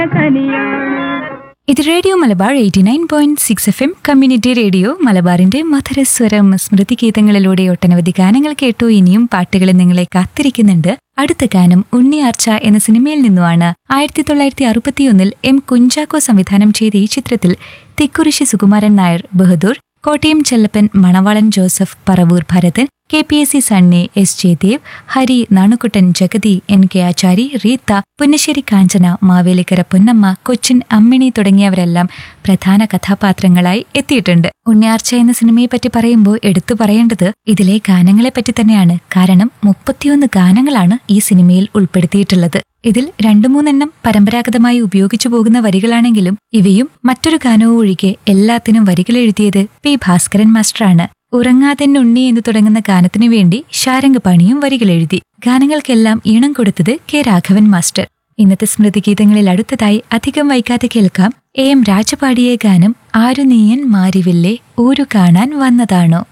ഇത് radio Malabar eighty nine point six F M community radio മലബാറിന്റെ മധുരസ്വരം സ്മൃതി ഗീതങ്ങളിലൂടെ ഒട്ടനവധി ഗാനങ്ങൾ കേട്ടു ഇനിയും പാട്ടുകൾ നിങ്ങളെ കാത്തിരിക്കുന്നുണ്ട് അടുത്ത ഗാനം ഉണ്ണിയാർച്ച എന്ന സിനിമയിൽ നിന്നുമാണ് ആയിരത്തി തൊള്ളായിരത്തി അറുപത്തിയൊന്നിൽ എം കുഞ്ചാക്കോ സംവിധാനം ചെയ്ത ഈ ചിത്രത്തിൽ Thikkurissy Sukumaran Nair Bahadur Kottayam Chellappan Manavalan Joseph Paravoor Bharathan K P S C Sunny S Jayadev Hari Nanukuttan Jagathy N K Achari Reetha Punnassery Kanchana Mavelikkara Ponnamma Cochin Ammini തുടങ്ങിയവരെല്ലാം പ്രധാന കഥാപാത്രങ്ങളായി എത്തിയിട്ടുണ്ട് ഉണ്ണിയാർച്ച എന്ന സിനിമയെ പറ്റി പറയുമ്പോൾ എടുത്തു പറയേണ്ടത് ഇതിലെ ഗാനങ്ങളെ പറ്റി തന്നെയാണ് കാരണം മുപ്പത്തിയൊന്ന് ഗാനങ്ങളാണ് ഈ സിനിമയിൽ ഉൾപ്പെടുത്തിയിട്ടുള്ളത് ഇതിൽ രണ്ടു മൂന്നെണ്ണം പരമ്പരാഗതമായി ഉപയോഗിച്ചു പോകുന്ന വരികളാണെങ്കിലും ഇവയും മറ്റൊരു ഗാനവും ഒഴികെ എല്ലാത്തിനും വരികൾ എഴുതിയത് പി ഭാസ്കരൻ മാസ്റ്ററാണ് ഉറങ്ങാതെൻ ഉണ്ണി എന്ന് തുടങ്ങുന്ന ഗാനത്തിനു വേണ്ടി ഷാരംഗ് പാണിയും വരികൾ എഴുതി ഗാനങ്ങൾക്കെല്ലാം ഈണം കൊടുത്തത് കെ രാഘവൻ മാസ്റ്റർ ഇന്നത്തെ സ്മൃതിഗീതങ്ങളിൽ അടുത്തതായി അധികം വൈകാതെ കേൾക്കാം എ എം രാജപാടിയ ഗാനം ആരു നീയൻ മാരിവില്ലേ ഊരു കാണാൻ വന്നതാണോ